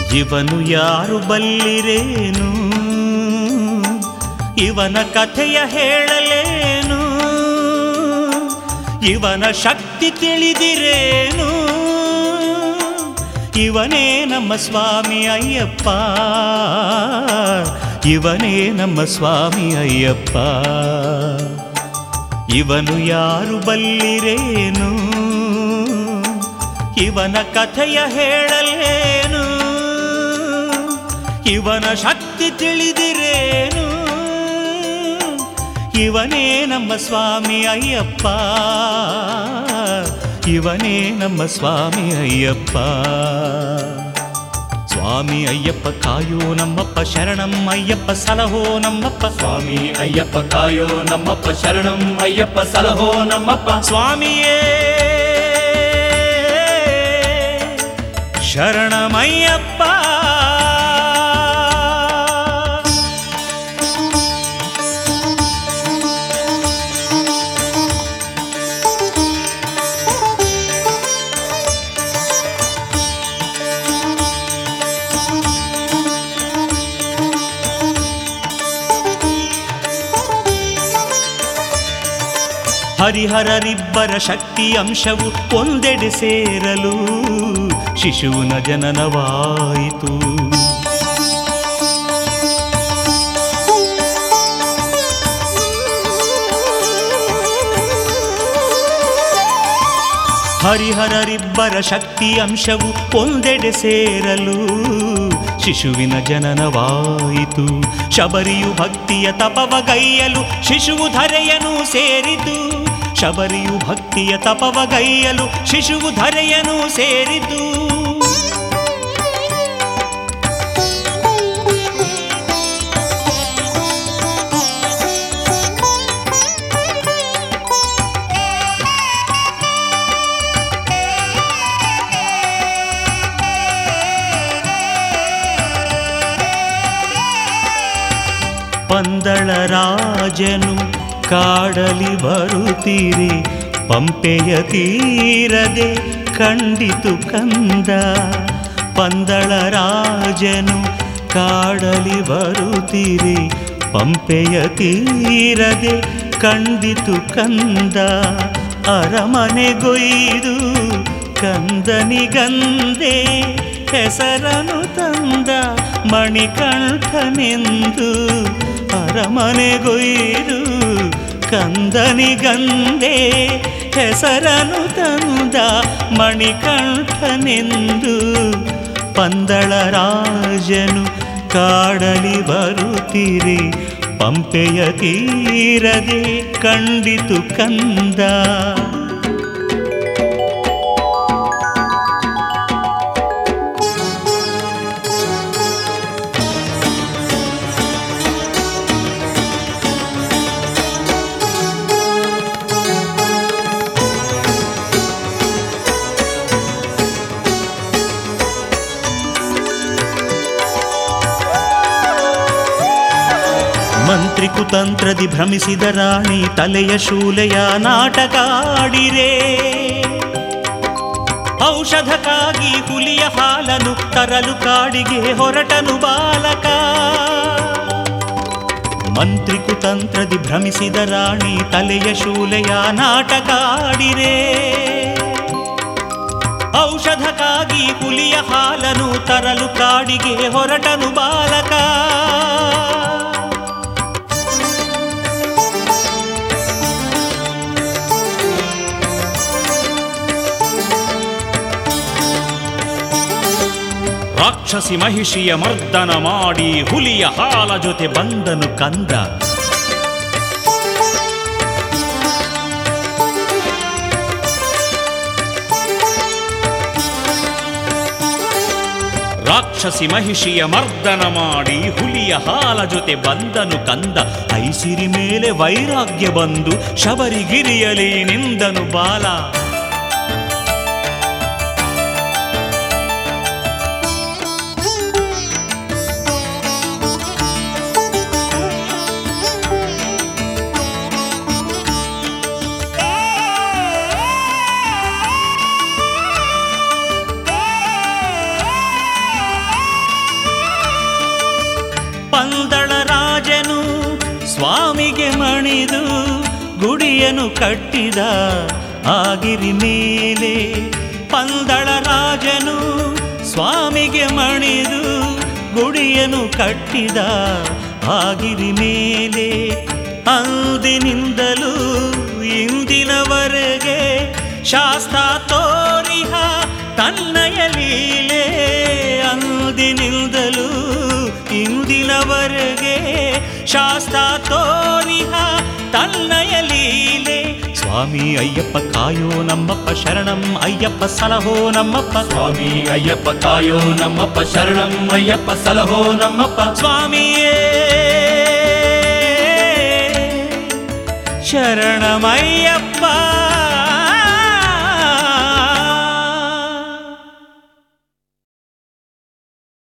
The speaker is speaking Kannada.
ಇವನು ಯಾರು ಬಲ್ಲಿರೇನು ಇವನ ಕಥೆಯ ಹೇಳಲೇನು ಇವನ ಶಕ್ತಿ ತಿಳಿದಿರೇನು ಇವನೇ ನಮ್ಮ ಸ್ವಾಮಿ ಅಯ್ಯಪ್ಪ ಇವನೇ ನಮ್ಮ ಸ್ವಾಮಿ ಅಯ್ಯಪ್ಪ ಇವನು ಯಾರು ಬಲ್ಲಿರೇನು ಇವನ ಕಥೆಯ ಹೇಳಲೇನು ಇವನ ಶಕ್ತಿ ತಿಳಿದಿರೇನು ಇವನೇ ನಮ್ಮ ಸ್ವಾಮಿ ಅಯ್ಯಪ್ಪ ಇವನೇ ನಮ್ಮ ಸ್ವಾಮಿ ಅಯ್ಯಪ್ಪ ಸ್ವಾಮಿ ಅಯ್ಯಪ್ಪ ಕಾಯೋ ನಮ್ಮಪ್ಪ ಶರಣಂ ಅಯ್ಯಪ್ಪ ಸಲಹೋ ನಮ್ಮಪ್ಪ ಸ್ವಾಮಿ ಅಯ್ಯಪ್ಪ ಕಾಯೋ ನಮ್ಮಪ್ಪ ಶರಣಂ ಅಯ್ಯಪ್ಪ ಸಲಹೋ ನಮ್ಮಪ್ಪ ಸ್ವಾಮಿಯೇ ಶರಣಮಯ್ಯಪ್ಪ ಹರಿಹರರಿಬ್ಬರ ಶಕ್ತಿ ಅಂಶವು ಒಂದೆಡೆ ಸೇರಲು ಶಿಶುವಿನ ಜನನವಾಯಿತು ಹರಿಹರರಿಬ್ಬರ ಶಕ್ತಿ ಅಂಶವು ಒಂದೆಡೆ ಸೇರಲು ಶಿಶುವಿನ ಜನನವಾಯಿತು ಶಬರಿಯು ಭಕ್ತಿಯ ತಪವಗೈಯಲು ಶಿಶುವು ಧರೆಯನು ಸೇರಿತು ಶಬರಿಯು ಭಕ್ತಿಯ ತಪವಗೈಯಲು ಶಿಶುವು ಧರೆಯನು ಸೇರಿತು ಪಂದಳ ರಾಜನು ಕಾಡಲಿ ಬರುತ್ತೀರಿ ಪಂಪೆಯ ತೀರದೆ ಕಂಡಿತು ಕಂದ ಪಂದಳ ರಾಜನು ಕಾಡಲಿ ಬರುತ್ತೀರಿ ಪಂಪೆಯ ತೀರದೆ ಕಂಡಿತು ಕಂದ ಅರಮನೆಗೊಯ್ದು ಕಂದನಿಗಂದೆ ಹೆಸರನು ತಂದ ಮಣಿಕಂಠನೆಂದು ಅರಮನೆಗೊಯ್ದು ಕಂದನಿಗಂದೆ ಹೆಸರನು ತಂದ ಮಣಿಕಂಠನೆಂದು ಪಂದಳ ರಾಜನು ಕಾಡಲಿ ಬರುತ್ತೀರಿ ಪಂಪೆಯ ತೀರದೆ ಕಂಡಿತು ಕಂದ ಮಂತ್ರಿ ಕುತಂತ್ರದಿ ಭ್ರಮಿಸಿದ ರಾಣಿ ತಲೆಯ ಶೂಲೆಯ ನಾಟಕ ಆಡಿರೆ ಔಷಧಕ್ಕಾಗಿ ಹುಲಿಯ ಹಾಲನು ತರಲು ಕಾಡಿಗೆ ಹೊರಟನು ಬಾಲಕ ಮಂತ್ರಿ ಕುತಂತ್ರದಿ ಭ್ರಮಿಸಿದ ರಾಣಿ ತಲೆಯ ಶೂಲೆಯ ನಾಟಕ ಆಡಿರೆ ಔಷಧಕ್ಕಾಗಿ ಹುಲಿಯ ಹಾಲನು ತರಲು ಕಾಡಿಗೆ ಹೊರಟನು ಬಾಲಕ ರಾಕ್ಷಸಿ ಮಹಿಷಿಯ ಮರ್ದನ ಮಾಡಿ ಹುಲಿಯ ಹಾಲ ಜೊತೆ ಬಂದನು ಕಂದ ರಾಕ್ಷಸಿ ಮಹಿಷಿಯ ಮರ್ದನ ಮಾಡಿ ಹುಲಿಯ ಹಾಲ ಜೊತೆ ಬಂದನು ಕಂದ ಐಸಿರಿ ಮೇಲೆ ವೈರಾಗ್ಯ ಬಂದು ಶಬರಿಗಿರಿಯಲಿ ನಿಂದನು ಬಾಲ ಪಂದಳ ರಾಜನು ಸ್ವಾಮಿಗೆ ಮಣಿದು ಗುಡಿಯನ್ನು ಕಟ್ಟಿದ ಆಗಿರಿ ಮೇಲೆ ಪಂದಳ ರಾಜನು ಸ್ವಾಮಿಗೆ ಮಣಿದು ಗುಡಿಯನ್ನು ಕಟ್ಟಿದ ಆಗಿರಿ ಮೇಲೆ ಅಂದಿನಿಂದಲೂ ಇಂದಿನವರೆಗೆ ಶಾಸ್ತ್ರ ತೋರಿಹ ತನ್ನಯ ಲೀಲೆ ಅಂದಿನಿಂದಲೂ ಇಂದಿನವರೆಗೆ ಶಾಸ್ತ್ರ ತೋರಿಹ ತನ್ನಯ ಲೀಲೆ ಸ್ವಾಮಿ ಅಯ್ಯಪ್ಪ ಕಾಯೋ ನಮ್ಮಪ್ಪ ಶರಣಂ ಅಯ್ಯಪ್ಪ ಸಲಹೋ ನಮ್ಮಪ್ಪ ಸ್ವಾಮಿ ಅಯ್ಯಪ್ಪ ಕಾಯೋ ನಮ್ಮಪ್ಪ ಶರಣಂ ಅಯ್ಯಪ್ಪ ಸಲಹೋ ನಮ್ಮಪ್ಪ ಸ್ವಾಮಿಯೇ ಶರಣಮಯ್ಯಪ್ಪ